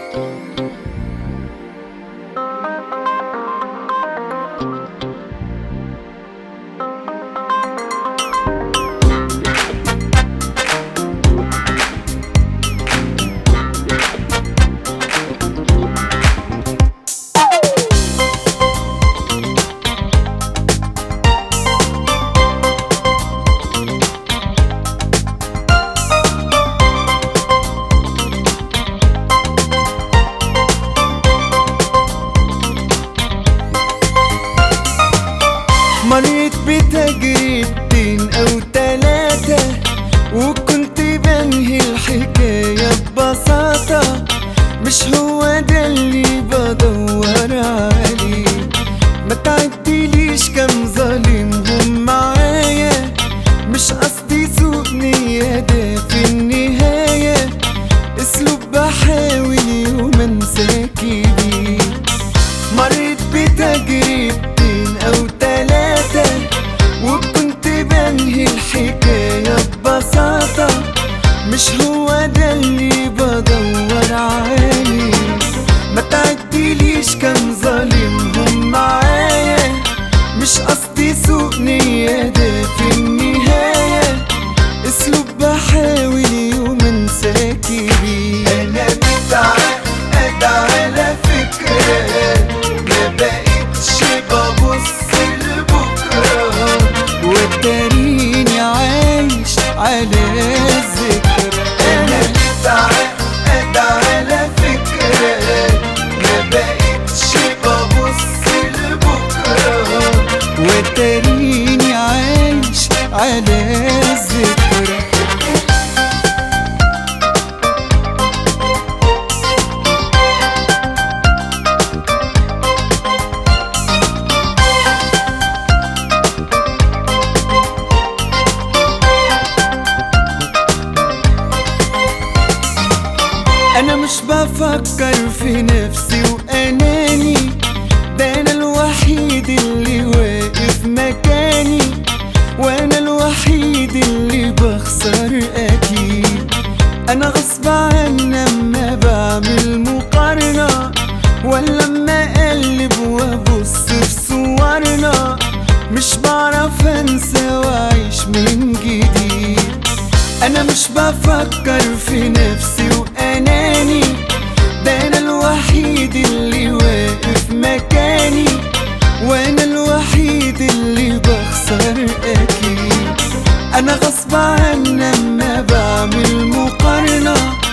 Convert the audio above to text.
مريت بتجربتين او تلاتة وكنت بنهي الحكاية ببساطة مش هو ده اللي بدور عليه ما تعديليش كم ظالمهم معايا مش قصدي سوء نية ده في النهاية اسلوب بحاول يوم انساكي بيه مريت بتجربتين او تلاتة وكنت بنهي الحكاية ببساطة مش هو ده اللي بدور عليه ما تعديليش كان ظالمهم معايا مش قصدي سوء نية ده في النهاية اسلوب بحاول يوم انساكي بيه انا متعقد على فكرة ما بقتش ببص لبكرة وتريني عايش على الذكرى انا متعقد على فكرة ما بقتش ببص لبكرة وتريني عايش على الذكرى انا مش بفكر في نفسي واناني ده انا الوحيد اللي واقف مكاني وانا الوحيد اللي بخسر اكيد انا غصب عني اما بعمل مقارنة ولا اما اقلب وابص في صورنا مش بعرف انسى واعيش من جديد انا مش بفكر في نفسي واناني ده انا الوحيد اللي واقف مكاني وانا الوحيد اللي بخسر اكيد انا غصب عني اما بعمل مقارنة